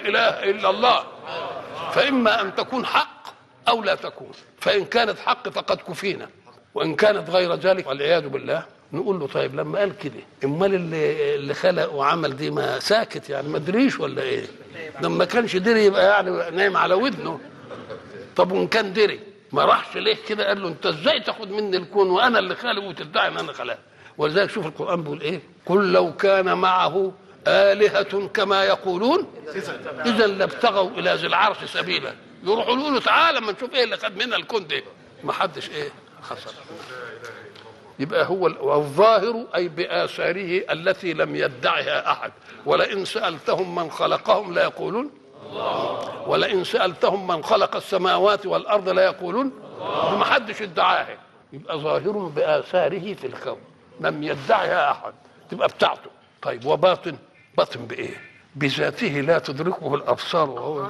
اله الا الله فاما ان تكون حق او لا تكون فان كانت حق فقد كفينا وان كانت غير ذلك والعياذ بالله نقول له طيب لما قال كده امال اللي اللي خلق وعمل دي ما ساكت يعني ما دريش ولا ايه لما كانش دري يبقى يعني نايم على ودنه طب وان كان دري ما راحش ليه كده قال له انت ازاي تاخد مني الكون وانا اللي خالق وتدعي ان انا خلقت ولذلك شوف القران بيقول ايه قل لو كان معه آلهة كما يقولون إذا لابتغوا إلى ذي العرش سبيلا يروحوا يقولوا تعالى ما نشوف إيه اللي خد منا الكون ده ما حدش إيه حصل يبقى هو ال- والظاهر أي بآثاره التي لم يدعها أحد ولئن سألتهم من خلقهم لا يقولون ولئن سألتهم من خلق السماوات والأرض لا يقولون ما حدش ادعاها يبقى ظاهر بآثاره في الكون لم يدعها أحد تبقى بتاعته طيب وباطن باطن بإيه بذاته لا تدركه الأبصار وهو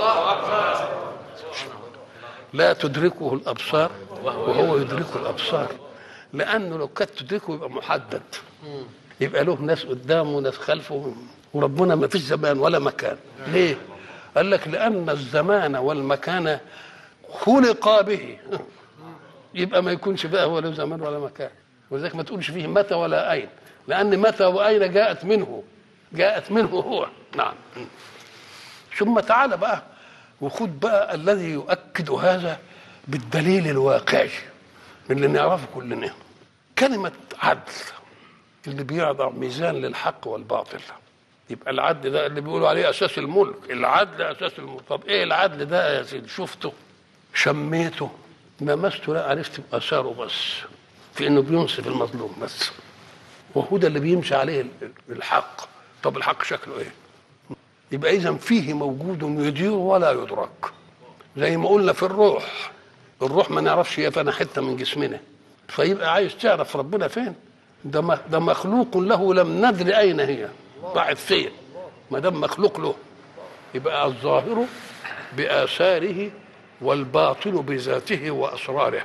لا تدركه الأبصار وهو يدرك الأبصار لأنه لو كانت تدركه يبقى محدد يبقى له ناس قدامه وناس خلفه وربنا ما فيش زمان ولا مكان ليه قال لك لأن الزمان والمكان خلق به يبقى ما يكونش بقى هو له زمان ولا مكان ولذلك ما تقولش فيه متى ولا أين لأن متى وأين جاءت منه جاءت منه هو نعم ثم تعالى بقى وخد بقى الذي يؤكد هذا بالدليل الواقعي اللي نعرفه كلنا كلمة عدل اللي بيضع ميزان للحق والباطل يبقى العدل ده اللي بيقولوا عليه اساس الملك العدل اساس الملك طب ايه العدل ده يا سيدي شفته شميته لمسته لا عرفت باثاره بس في انه بينصف المظلوم بس وهو ده اللي بيمشي عليه الحق طب الحق شكله ايه يبقى اذا فيه موجود يدير ولا يدرك زي ما قلنا في الروح الروح ما نعرفش هي فانا حته من جسمنا فيبقى عايز تعرف ربنا فين ده م- ده مخلوق له لم ندري اين هي ضاعت فين ما دام مخلوق له يبقى الظاهر باثاره والباطن بذاته واسراره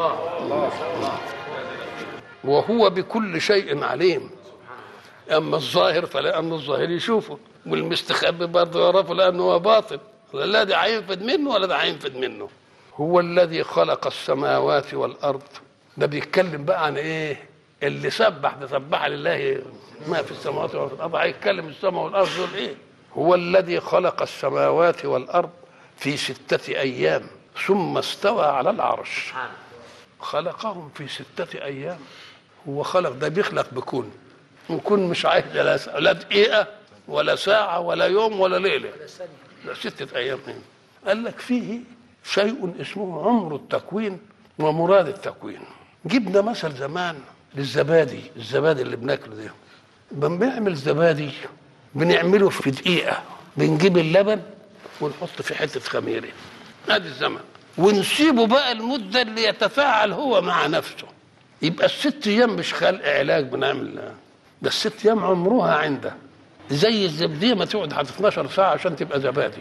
وهو بكل شيء عليم اما الظاهر فلان الظاهر يشوفه والمستخبي برضه يعرفه لانه هو باطن لا ده هينفد منه ولا ده هينفد منه هو الذي خلق السماوات والارض ده بيتكلم بقى عن ايه اللي سبح ده سبح لله ما في السماوات وما في الارض هيتكلم السماء والارض دول ايه هو الذي خلق السماوات والارض في سته ايام ثم استوى على العرش خلقهم في ستة أيام هو خلق ده بيخلق بكون وكون مش عايز لا س- لا دقيقة ولا ساعة ولا يوم ولا ليلة لا ستة أيام هنا. قال لك فيه شيء اسمه عمر التكوين ومراد التكوين جبنا مثل زمان للزبادي الزبادي اللي بناكله ده لما بنعمل زبادي بنعمله في دقيقة بنجيب اللبن ونحط في حتة خميرة ادي الزمن ونسيبه بقى المدة اللي يتفاعل هو مع نفسه يبقى الست ايام مش خلق علاج بنعمل ده الست ايام عمرها عنده زي الزبديه ما تقعد حتى 12 ساعه عشان تبقى زبادي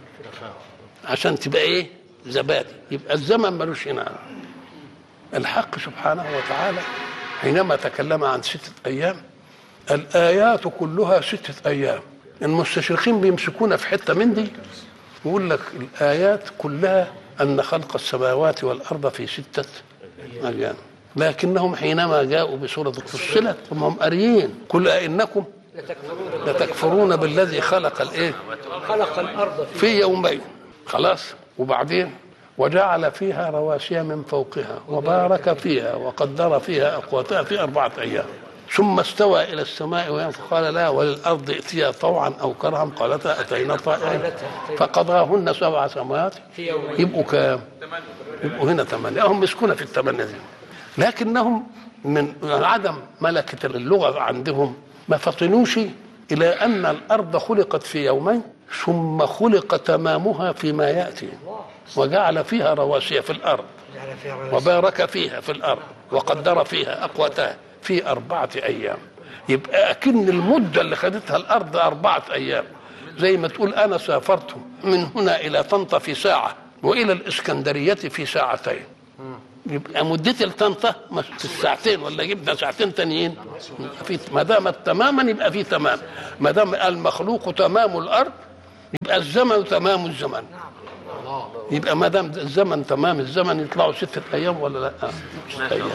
عشان تبقى ايه زبادي يبقى الزمن ملوش هنا الحق سبحانه وتعالى حينما تكلم عن ستة أيام الآيات كلها ستة أيام المستشرقين بيمسكونا في حتة من دي يقول لك الآيات كلها أن خلق السماوات والأرض في ستة أيام لكنهم حينما جاءوا بسورة فصلت هم قاريين قل أئنكم لتكفرون بالذي خلق الإيه خلق الارض في في يومين خلاص وبعدين وجعل فيها رواسي من فوقها وبارك فيها وقدر فيها أقواتها في أربعة أيام ثم استوى إلى السماء وهي فقال لا وللأرض ائتيا طوعا أو كرها قالتا أتينا طائعين فقضاهن سبع سماوات في يومين يبقوا كام؟ يبقوا هنا ثمانية هم مسكونة في الثمانية دي لكنهم من عدم ملكة اللغة عندهم ما فطنوش إلى أن الأرض خلقت في يومين ثم خلق تمامها فيما يأتي وجعل فيها رواسي في الأرض جعل فيها رواسي. وبارك فيها في الأرض وقدر فيها أقواتها في أربعة أيام يبقى أكن المدة اللي خدتها الأرض أربعة أيام زي ما تقول أنا سافرت من هنا إلى طنطا في ساعة وإلى الإسكندرية في ساعتين يبقى مدتي لطنطا مش في الساعتين ولا جبنا ساعتين تانيين يبقى في ما دامت تماما يبقى في تمام ما دام المخلوق تمام الارض يبقى الزمن تمام الزمن يبقى ما دام الزمن تمام الزمن يطلعوا ستة أيام ولا لا؟ ستة أيام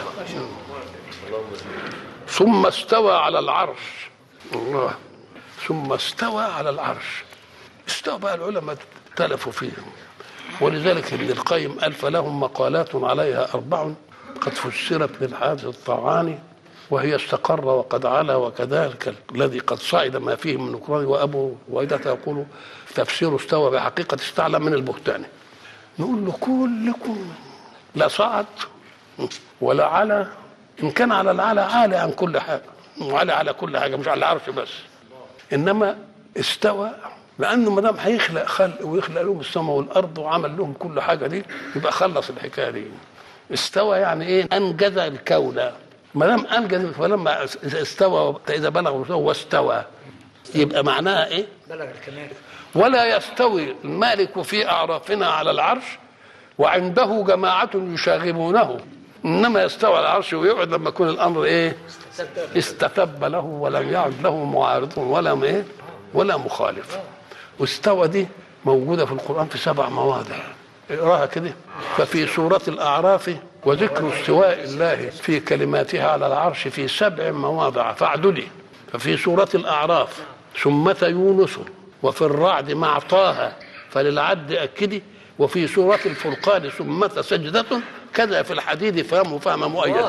ثم استوى على العرش الله ثم استوى على العرش استوى بقى العلماء اختلفوا فيهم ولذلك ابن القيم ألف لهم مقالات عليها أربع قد فسرت بالحاج الطعاني وهي استقر وقد علا وكذلك الذي قد صعد ما فيه من نكران وأبو وإذا يقول تفسير استوى بحقيقة استعلى من البهتان نقول له كلكم لا صعد ولا على إن كان على العلى عالي عن كل حاجة وعلى على كل حاجة مش على العرش بس إنما استوى لانه ما دام هيخلق خلق ويخلق لهم السماء والارض وعمل لهم كل حاجه دي يبقى خلص الحكايه دي استوى يعني ايه انجز الكون ما دام انجز فلما استوى اذا بلغ واستوى يبقى معناها ايه بلغ الكمال ولا يستوي المالك في اعرافنا على العرش وعنده جماعه يشاغبونه انما يستوى على العرش ويقعد لما يكون الامر ايه استتب له ولم يعد له معارض ولا ايه ولا مخالف واستوى دي موجوده في القران في سبع مواضع اقراها كده ففي سوره الاعراف وذكر استواء الله في كلماتها على العرش في سبع مواضع فاعدلي ففي سوره الاعراف ثمة يونس وفي الرعد مع طه فللعد أكدي وفي سورة الفرقان ثمة سجدة كذا في الحديد فهم فهم مؤيد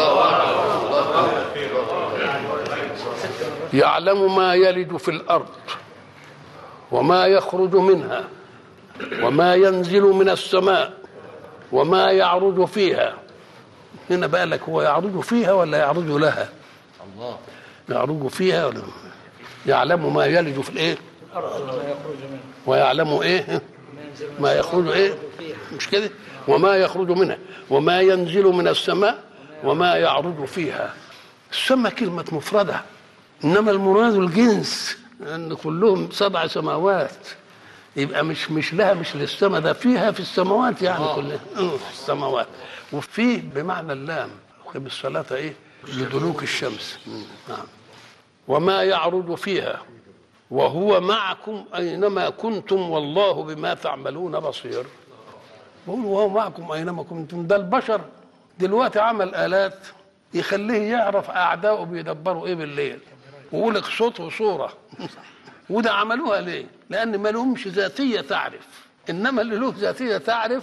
يعلم ما يلج في الأرض وما يخرج منها وما ينزل من السماء وما يعرج فيها هنا بقى لك هو يعرج فيها ولا يعرج لها الله يعرج فيها ولا يعلم ما يلج في الايه الارض وما يخرج منه ويعلم ايه ما ينزل من ما يخرج ايه فيها. مش كده وما يخرج منها وما ينزل من السماء وما يعرج فيها السماء كلمة مفردة إنما المراد الجنس أن كلهم سبع سماوات يبقى مش مش لها مش للسماء ده فيها في السماوات يعني كلها آه، في السماوات وفيه بمعنى اللام خب الصلاة إيه لدلوك الشمس مم، نعم وما يعرج فيها وهو معكم أينما كنتم والله بما تعملون بصير بقول وهو معكم أينما كنتم ده البشر دلوقتي عمل آلات يخليه يعرف أعدائه بيدبروا إيه بالليل ويقول لك صوت وصورة وده عملوها ليه؟ لأن ما لهمش ذاتية تعرف إنما اللي له ذاتية تعرف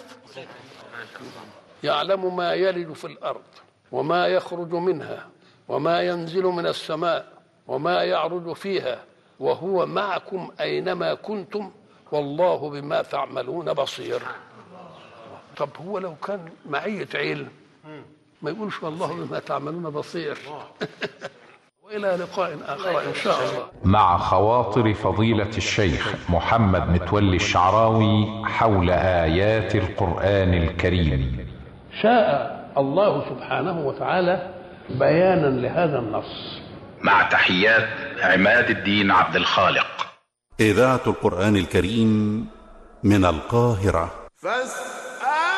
يعلم ما يلج في الأرض وما يخرج منها وما ينزل من السماء وما يعرج فيها وهو معكم أينما كنتم والله بما تعملون بصير طب هو لو كان معية علم ما يقولش والله بما تعملون بصير وإلى لقاء آخر إن شاء الله مع خواطر فضيلة الشيخ محمد متولي الشعراوي حول آيات القرآن الكريم شاء الله سبحانه وتعالى بيانا لهذا النص مع تحيات عماد الدين عبد الخالق إذاعة القرآن الكريم من القاهرة فاستمعوا